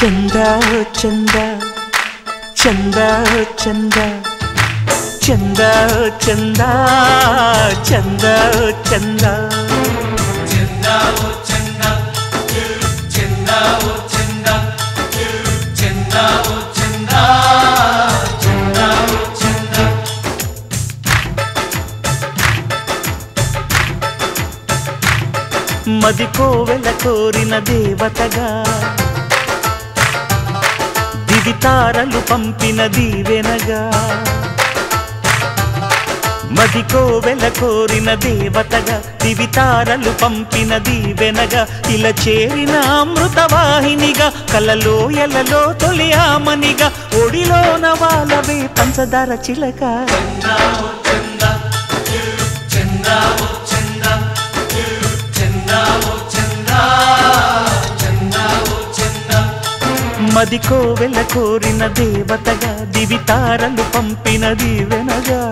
చంద చంద చంద చంద చంద చంద చంద చంద మది కోవెల కోరిన దేవతగా దివితారలు పంపిన దీవెనగా మది కోవెల కోరిన దేవతగా దివితారలు పంపిన దీవెనగా ఇలా చేరిన అమృతవాహినిగా కలలో ఎలలో తొలి ఆమనిగా ఒడిలోన వాళ్ళవే పంచదార చిలక మది కోవెల కోరిన దేవతగా దివితారలు పంపిన దీవెనగా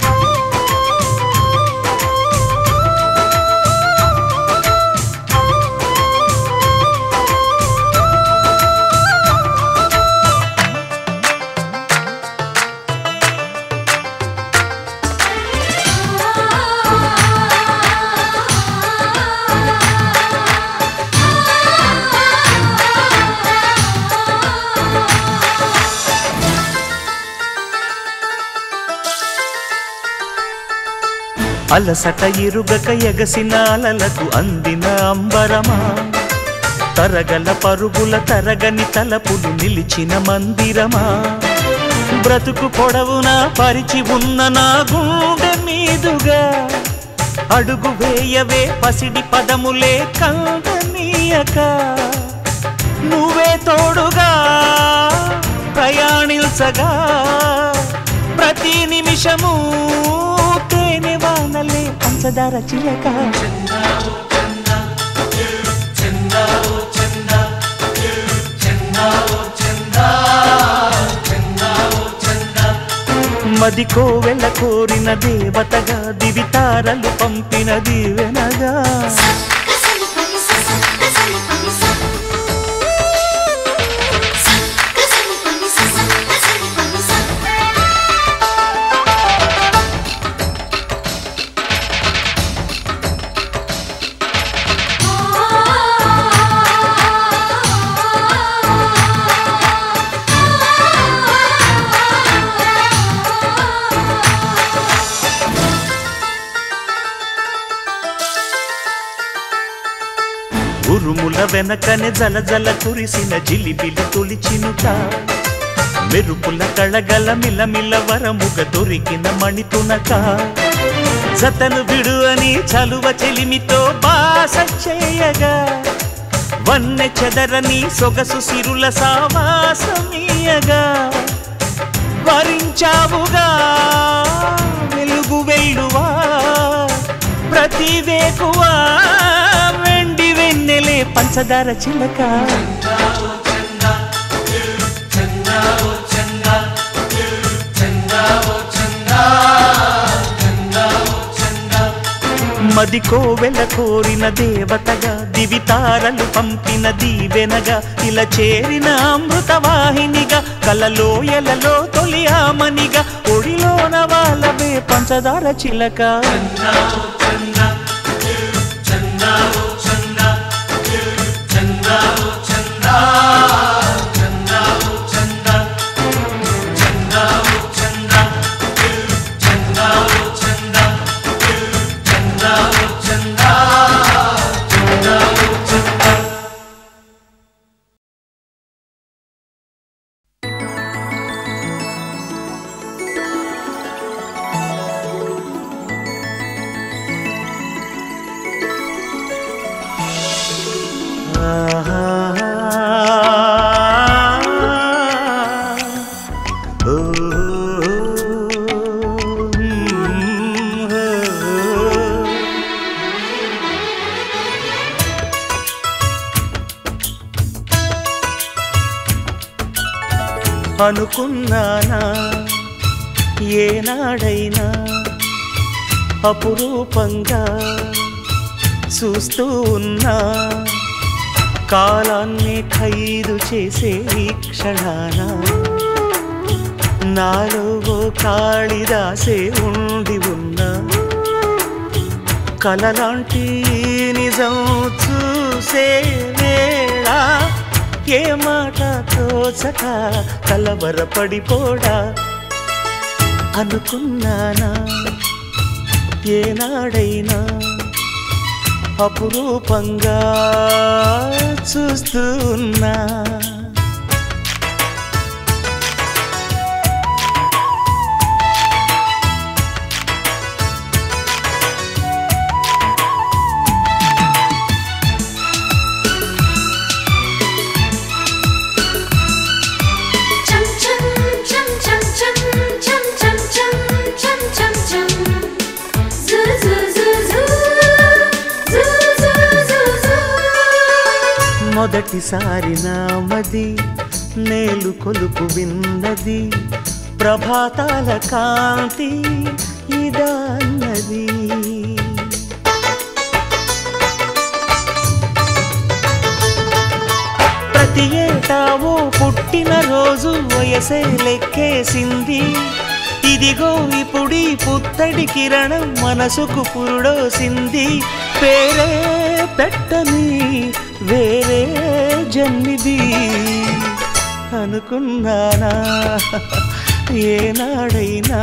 అలసట ఇరుగక ఎగసిన అలలకు అందిన అంబరమా తరగల పరుగుల తరగని తలపులు నిలిచిన మందిరమా బ్రతుకు పొడవున పరిచి ఉన్న నా గుండె మీదుగా అడుగు వేయవే పసిడి పదములే కందనీయక నువ్వే తోడుగా ప్రయాణించగా ప్రతి నిమిషము తేనె వానలే పంచదార చిలక మది కోవెల కోరిన దేవతగా దివితారలు పంపిన దీవెనగా ఉరుముల వెనకనే జల జల కురిసిన జిలిబిలి తొలిచినుక మెరుపుల కళగల మిలమిల వరముగ దొరికిన మణితునక జతను విడు అని చలువ చెలిమితో బాస చేయగా వన్నె చెదరని సొగసు సిరుల సావాసమీయగా వరించావుగా వెలుగు వెల్లువా ప్రతి వేకువా వెండి వెన్నెలే పంచదార చిలక మది కోవెల కోరిన దేవతగా దివితారలు పంపిన దీవెనగా ఇలా చేరిన అమృతవాహినిగా కలలో ఎలలో తొలి ఆమనిగా ఒడిలోన వాళ్ళవే పంచదార చిలక అనుకున్నానా ఏనాడైనా అపురూపంగా చూస్తూ ఉన్నా కాలాన్ని ఖైదు చేసే ఈ క్షణాన నాలో ఓ కాళిదాసే ఉండి ఉన్నా కలలాంటి నిజం చూసే వేళ ఏ మాట తోచక కలవరపడిపోడా అనుకున్నానా ఏనాడైనా అపురూపంగా చూస్తున్నా Chum chum chum chum chum chum chum chum chum chum chum. Zoo zoo zoo zoo zoo zoo zoo zoo. మొదటిసారి నామది నేలు కొలుపు విన్నది ప్రభాతాల కాంతి ఇదన్నది ప్రతి ఏటా ఓ పుట్టిన రోజు వయసే లెక్కేసింది ఇదిగో ఇప్పుడీ పుత్తడి కిరణం మనసుకు పురుడోసింది పేరే పెట్టని వేరే జన్మిది అనుకున్నానా ఏనాడైనా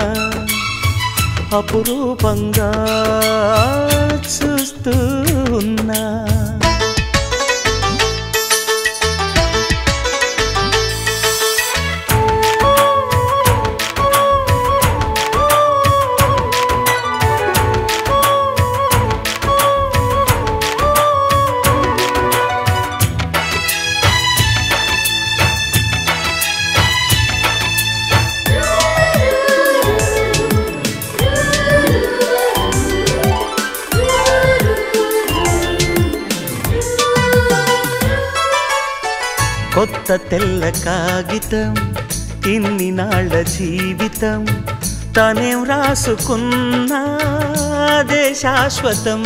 అపురూపంగా చూస్తూ ఉన్నా కొత్త తెల్ల కాగితం ఇన్ని నాళ్ళ జీవితం తనేం రాసుకున్నా అదే శాశ్వతం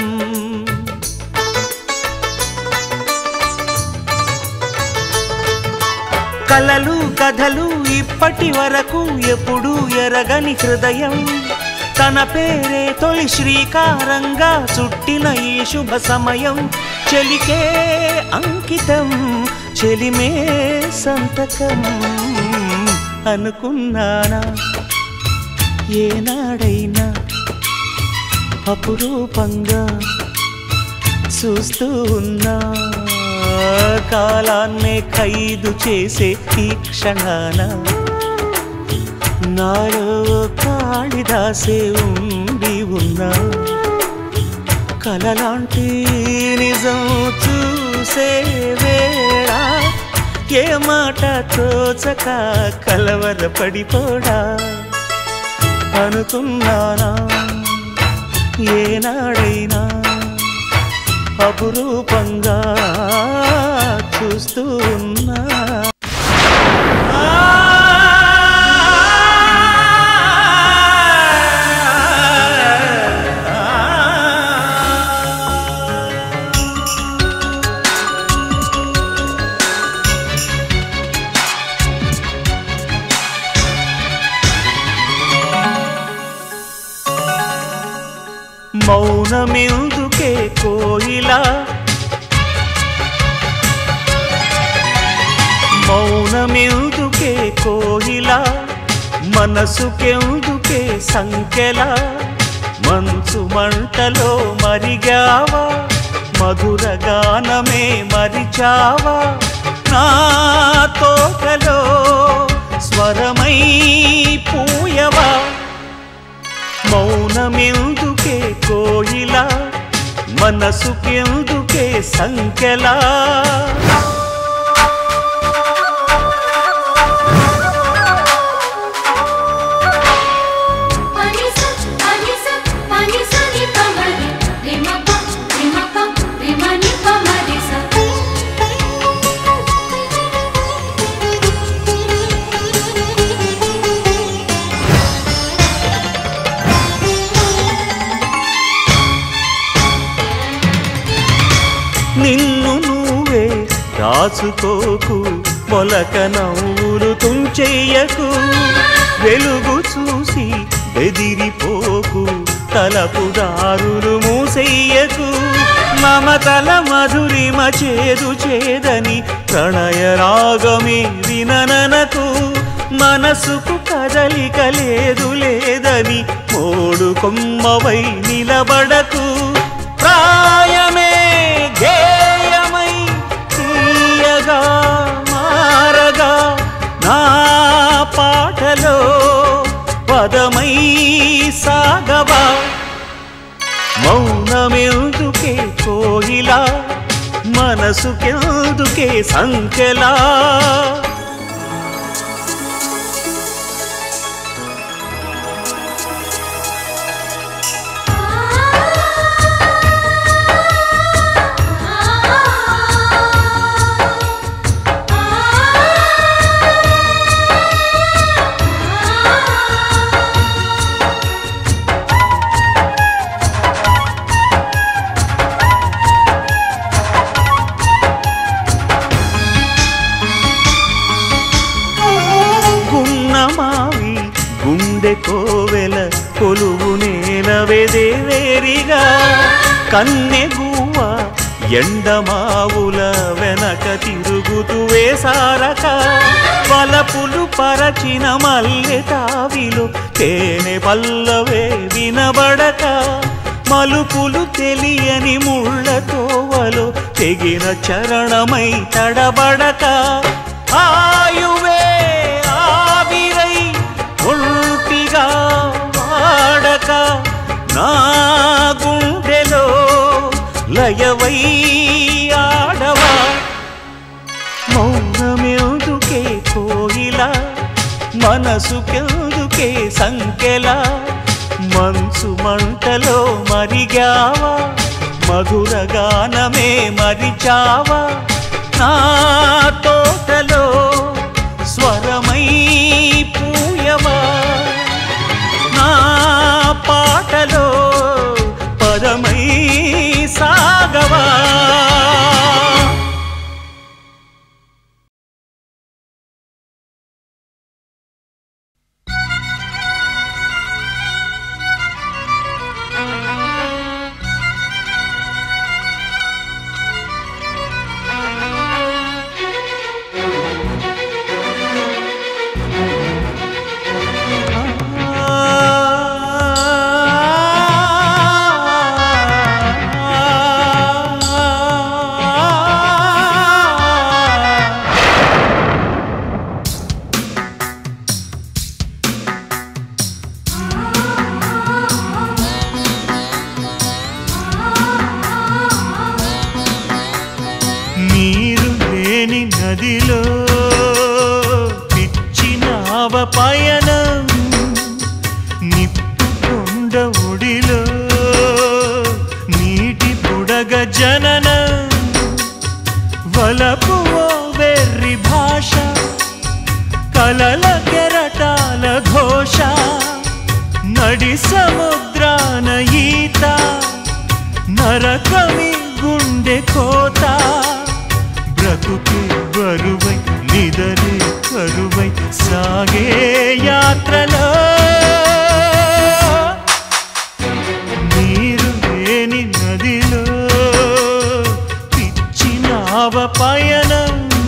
కలలు కథలు ఇప్పటి వరకు ఎప్పుడూ ఎరగని హృదయం తన పేరే తొలి శ్రీకారంగా చుట్టిన ఈ శుభ సమయం చెలికే అంకితం చెలిమే సంతకం అనుకున్నానా ఏనాడైనా అపురూపంగా చూస్తూ ఉన్నా కాలాన్నే ఖైదు చేసే ఈ క్షణాన నాలో కాళిదాసే ఉండి ఉన్నా కలలాంటి నిజం చూసే వేళ ఏ మాట తోచక కలవరపడిపోడా అనుకున్నానా ఏనాడైనా అపురూపంగా చూస్తూ ఉన్నా మౌనమెందుకే కోయిలా మౌనమెందుకే కోయిలా మనసుకెందుకే సంఖ్యలా మంచు మంటలో మరిగావా మధుర గానమే మరిచావా నా తోటలో స్వరమై పూయవా మౌనమెందుకే కోయిలా మనసుకెందుకే సంఖ్యలా Panisa, panisa, panisa ni pamari, rima pa, rima pa, rima ni pamarisa. నిన్ను నువ్వే దాచుకోకు మొలక నవ్వులు తుంచెయ్యకు వెలుగు చూసి బెదిరిపోకు తలపు దారులు మూసెయ్యకు మమతల మధురిమ చేదు చేదని ప్రణయ రాగమే వినననకు మనసుకు కదలిక లేదు లేదని మోడు కొమ్మవై నిలబడకు ప్రాయమే గేయమై తీయగా మారగా నా పాటలో పదమై సాగవా మౌనమెందుకే కోయిలా మనసుకెందుకే సంఖ్యలా గున్నమావి గుండె కోవెల కొలువు నేలవెదేవేరిగా కన్నె గువ్వ ఎండమావుల వెనక తిరుగుతూ వేసారక వలపులు పరచిన మల్లె తావిలో తేనె పల్లవే వినబడక మలుపులు తెలియని ముళ్ళ తోవలో తెగిన చరణమై తడబడక ఆయువే ఆవిరై ఒంటిగా వాడక నా గుండెలో లయవై ఆడవా మౌనమెందుకే కోయిలా మనసుకెందుకే సంకెలా మంచు మంటలో మరిగావా మధుర గానమే మరిచావా నా తోటలో స్వరమై పూయవా నా పాటలో పదమై సాగవా నీరు లేని నదిలో పిచ్చినావ పయనం నిప్పు కొండ ఒడిలో నీటి బుడగ జననం వలపు ఓ వెర్రి భాష కలల కెరటాల ఘోష నడి సముద్రాన ఈత నరకమి గుండె కోత బ్రతుకే బరువై నిదరే కరువై సాగే యాత్రలో నీరు లేని నదిలో పిచ్చినావ పయనం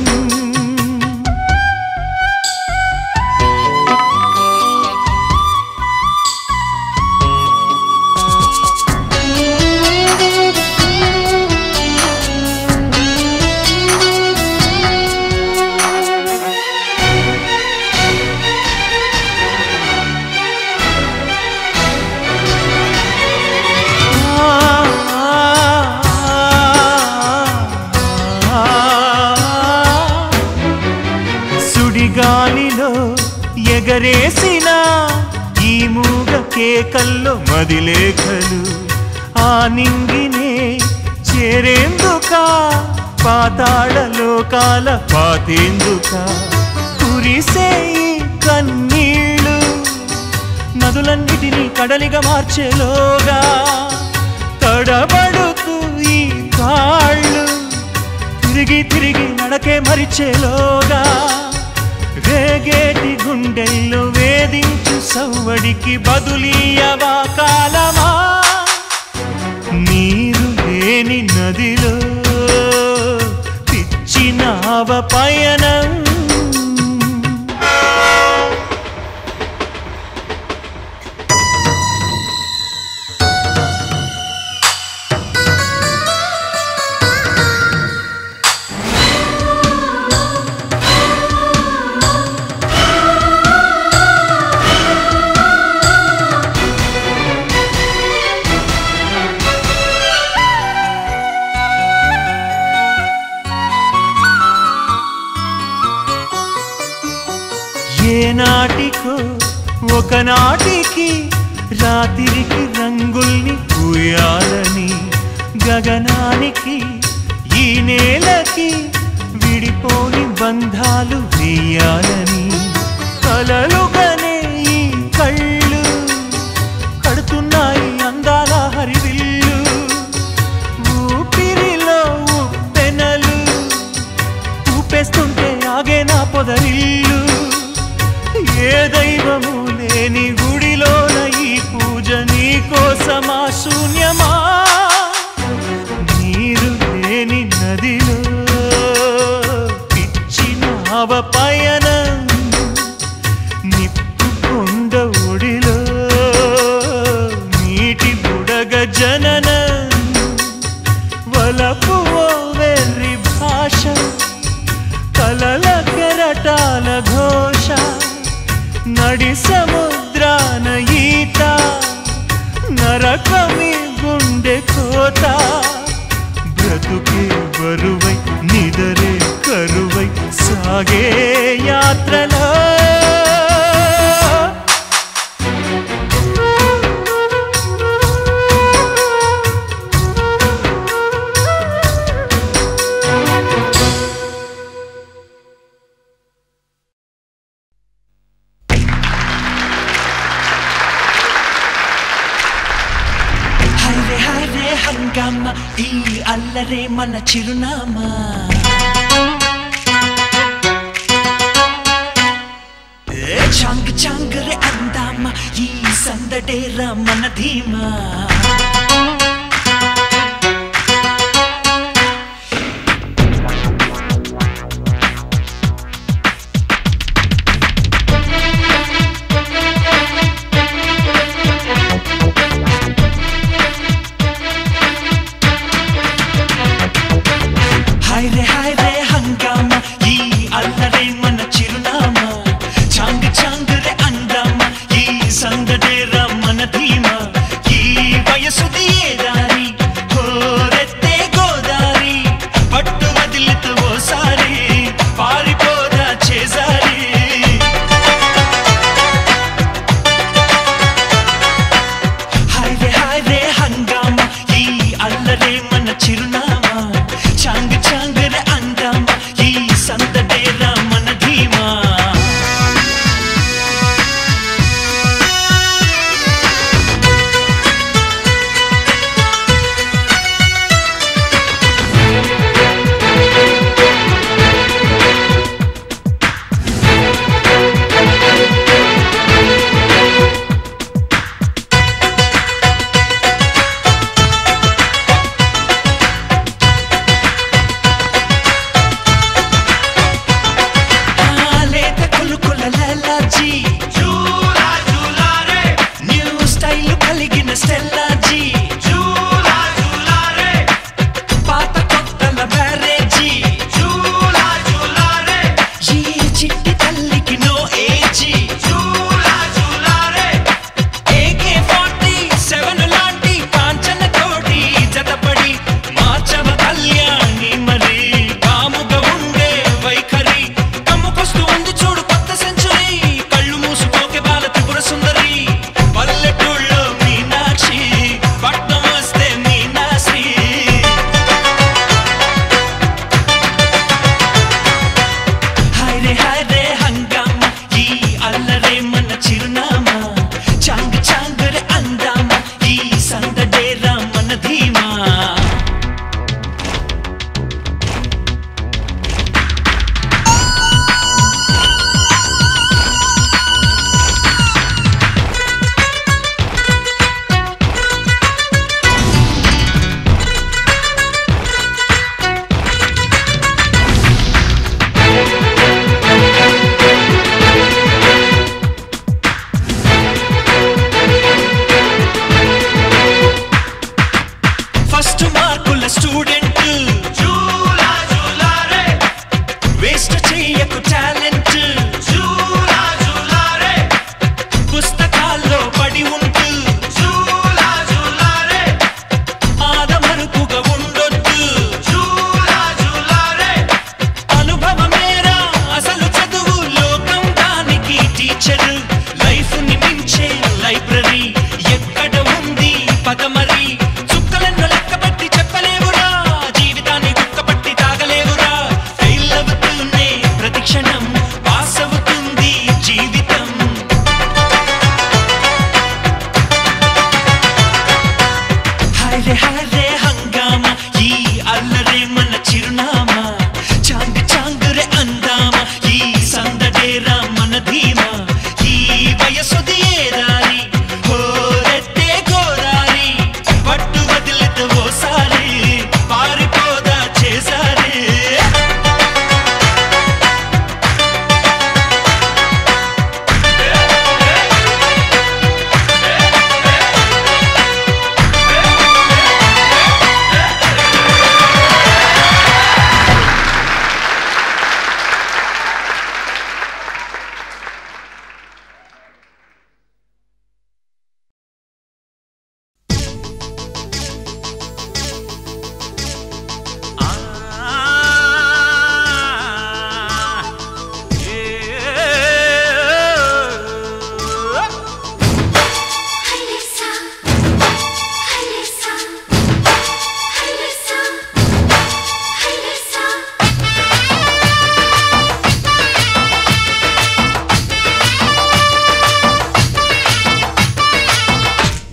సుడిగాలిలో ఎగరేసిన ఈ మూగ కేకల్లో మదిలేఖలు ఆ నింగినే చేరేందుక పాతాళ లోకాల పాతేందుక కురిసే ఈ కన్నీళ్ళు నదులన్నిటినీ కడలిగా మార్చేలోగా తడబడుతూ ఈ కాళ్ళు తిరిగి తిరిగి నడకే మరిచేలోగా రేగేటి గుండెల్లో వేధించు సవ్వడికి బదులీయవా కాలమా నీరు లేని నదిలో పిచ్చినావ పయనం ఏనాటికో ఒకనాటికి రాత్రికి రంగుల్ని పూయాలని గగనానికి ఈ నేలకి విడిపోని బంధాలు వేయాలని కలలుగానే ఈ కళ్ళు కడుతున్నాయి అందాల హరివిల్లు ఊపిరిలో ఉప్పెనలు ఊపేస్తుంటే ఆగే నా పొదరిల్లు ఏ దైవము లేని గుడిలోన ఈ పూజ నీ కోసమా శూన్యమా నీరు లేని నదిలో పిచ్చినావ పయనం నిప్పు కొండ ఒడిలో నీటి బుడగ జననం వలపు ఓ వెర్రి భాష కలల కెరటాల ఘోష నడి సముద్రాన ఈత నరకమి గుండె కోత బ్రతుకే బరువై నిదరే కరువై సాగే యాత్రలో హైరే హైరే హంగామ ఈ అల్లరే మన చిరునామా ఏ చాంగ్ చాంగ్ రే అందామా ఈ సందడేరా మన ధీమా హైరే హైరే హంగామ ఈ అల్లరే మన చిరునామా చాంగ్ చాంగ్ రే అందామా ఈ సందడేరా మన ధీమా ఈ వయసు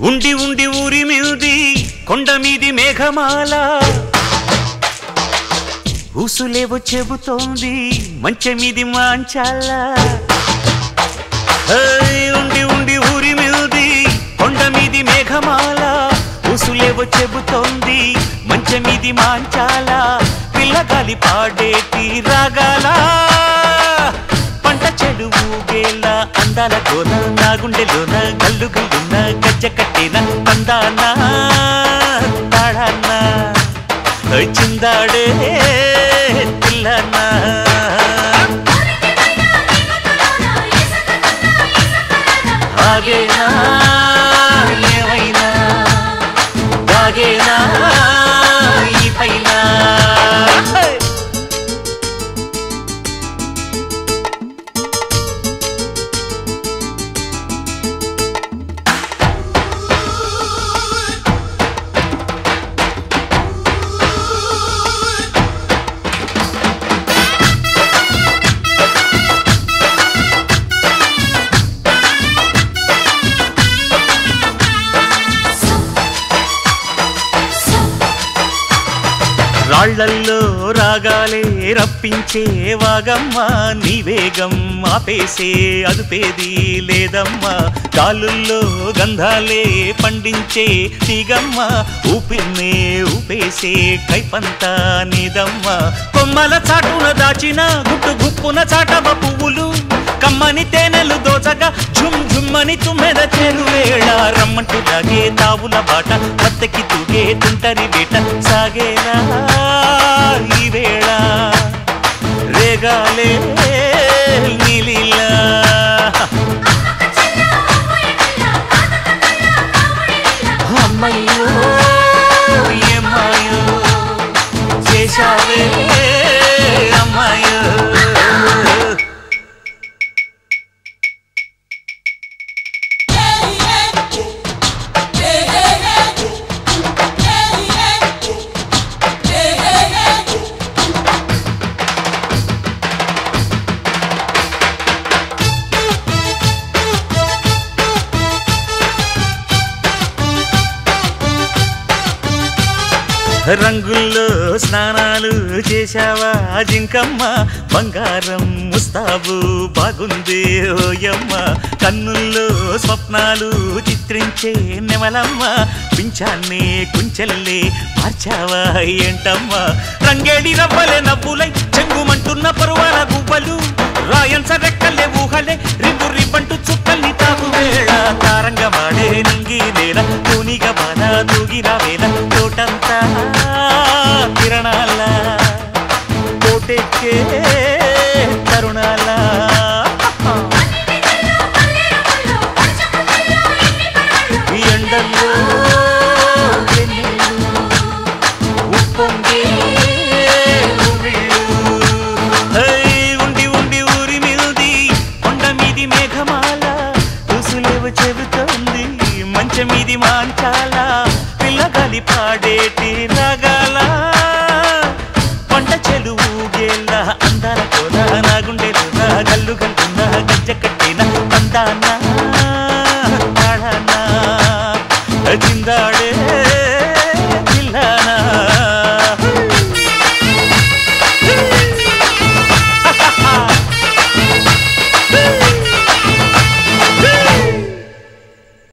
ఉండి ఉండి ఊరి మీది కొండ మీది మేఘమాల ఊసులేవో చెబుతోంది మంచె మీది మాంచాల ఏయ్, ఉండి ఉండి ఊరి మీది కొండ మీది మేఘమాల ఊసులేవో చెబుతోంది మంచె మీది మాంచాల పిల్లగాలి పాడేటి రాగాల పంట చెడువు గేల అందాల కోన నా గుండెలోన గల్లు గల్లున్న గజ్జ కట్టిన అందానా తాడానా చిందాడే పిల్లనా ఆగేనా ఏమైనా దాగేనా ఈ పైన రాళ్లల్లో రాగాలే రప్పించే వాగమ్మ నీ వేగం ఆపేసే అదుపేది లేదమ్మా గాలుల్లో గంధాలే పండించే తీగమ్మ ఊపిన్నే ఊపేసే కైపంతా నీదమ్మ కొమ్మల చాటున దాచిన గుట్టు గుప్పున చాటవ పువ్వులు కమ్మని తేనెలు దోచగా ఝుమ్ ఝుమ్మని తుమ్మెద చెరువేళ రమ్మంటూ దాగే తావుల బాట వద్దకి తూగే తుంటరి వేట సాగేలా ఈ వేళ రేగాలే నీలిలా అమ్మయ్యో ఏమాయో చేశావే అమ్మాయో రంగుల్లో స్నానాలు చేశావా జింకమ్మ బంగారం ముస్తాబు బాగుంది ఓయమ్మ కన్నుల్లో స్వప్నాలు చిత్రించే నెమలమ్మ పింఛాన్ని కుంచెల్లి మార్చావా ఏంటమ్మ రంగేడి రవ్వలే నవ్వులై చెంగుమంటున్న పరువాల గువ్వలు రాయన్స రెక్కలే ఊహలే రిబ్బు రిబ్బంటు చుక్కల్ని తాగు వేళ తారంగమాడే నింగి నేల తూనిగ బాల దూగిన వేల తోటంతా కిరణాల కోటెక్కే తరుణాల ఈ ఎండల్లో వెన్నెల్లు ఉప్పొంగే ఉవ్విళ్ళు. హై, ఉండి ఉండి ఊరి మిల్ది కొండ మీది మేఘమాల తుసులేవు చెబుతోంది మంచం మీది మాంచాల పిల్లగాలి పాడేటి రాగాల పంట చెలువు గేళ్ళ అందాల కోన నా గుండెలోన గల్లు గల్లున్న గజ్జ కట్టిన అందానా తాళానా జిందాడ